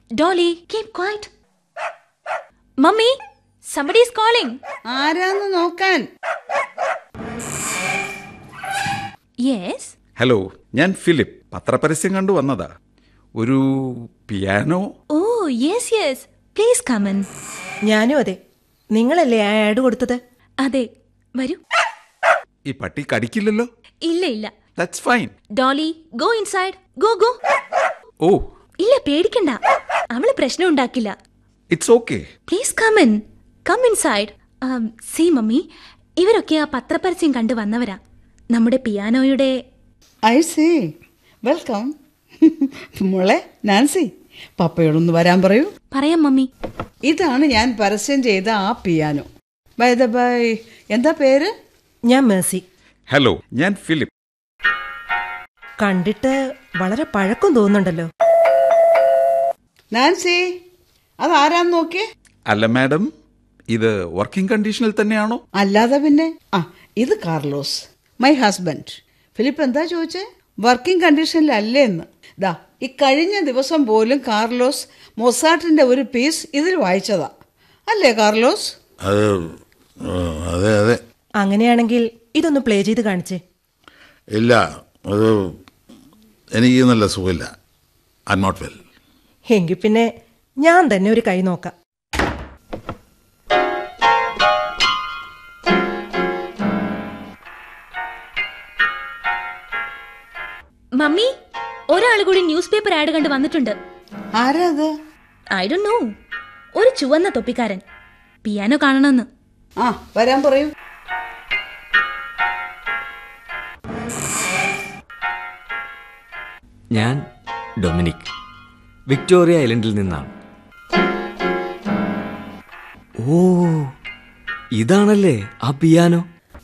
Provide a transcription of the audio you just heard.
Dolly keep quiet mummy somebody is calling ആരാന്ന് നോക്കാൻ yes hello ഞാൻ ഫിലിപ്പ് പത്രപരസ്യം കണ്ടു വന്നതാ ഒരു piano oh yes yes please come in ഞാനും അതെ നിങ്ങളല്ലേ ആ ആഡ് കൊടുത്തത് അതെ വരൂ ഈ പട്ടി കടിക്കില്ലല്ലോ ഇല്ല ഇല്ല that's fine Dolly go inside go go oh ഇല്ല പേടിക്കണ്ട അവള് പ്രശ്നം ഉണ്ടാക്കില്ല it's okay please come in come inside see mummy ഇവരൊക്കെ ആ പത്രപരസ്യം കണ്ടു വന്നവരാ നമ്മുടെ പിയാനോയുടെ ഐ സേ വെൽക്കം മോളെ നാൻസി പപ്പയോടൊന്ന് വരാൻ പറയൂ പറയാം മമ്മി ഇതാണ് ഞാൻ പരസ്യം ചെയ്ത ആ പിയാനോ ബൈ ദ ബൈ എന്താ പേര് ഞാൻ മേഴ്സി ഹലോ ഞാൻ ഫിലിപ്പ് കണ്ടിട്ട് വളരെ പഴക്കം തോന്നുന്നുണ്ടല്ലോ നാൻസി അതാരാന്ന് നോക്കിയേ അല്ല മാഡം ഇത് വർക്കിംഗ് കണ്ടീഷനിൽ തന്നെയാണോ അല്ലാതെ പിന്നെ ആ ഇത് കാർലോസ് മൈ ഹസ്ബൻഡ് ഫിലിപ്പ് എന്താ ചോദിച്ചേ വർക്കിംഗ് കണ്ടീഷനിലല്ലേ എന്ന് ദാ ഈ കഴിഞ്ഞ ദിവസം പോലും കാർലോസ് മൊസാട്ടിന്റെ ഒരു പീസ് ഇതിൽ വായിച്ചതാ അല്ലേ കാർലോസ് അത് ആ, അതെ അതെ അങ്ങനെയാണെങ്കിൽ ഇതൊന്ന് പ്ലേ ചെയ്ത് കാണിച്ചേ ഇല്ല അത് എനിക്ക് നല്ല സുഖമില്ല ഐ എം നോട്ട് വെൽ എങ്കിൽ പിന്നെ ഞാൻ തന്നെ ഒരു കൈ നോക്കാം മമ്മി ഒരാൾ കൂടി ന്യൂസ് പേപ്പർ ആഡ് കണ്ട് വന്നിട്ടുണ്ട് ആരാ അത് ഐ ഡോ നോ ഒരു ചുവന്ന തൊപ്പിക്കാരൻ പിയാനോ കാണണമെന്ന് ആ വരാൻ പറയൂ ഞാൻ ഡൊമിനിക് വിക്ടോറിയ ഐലൻഡിൽ നിന്നാണ് ഓ ഇതാണല്ലേ ആ പിയാനോ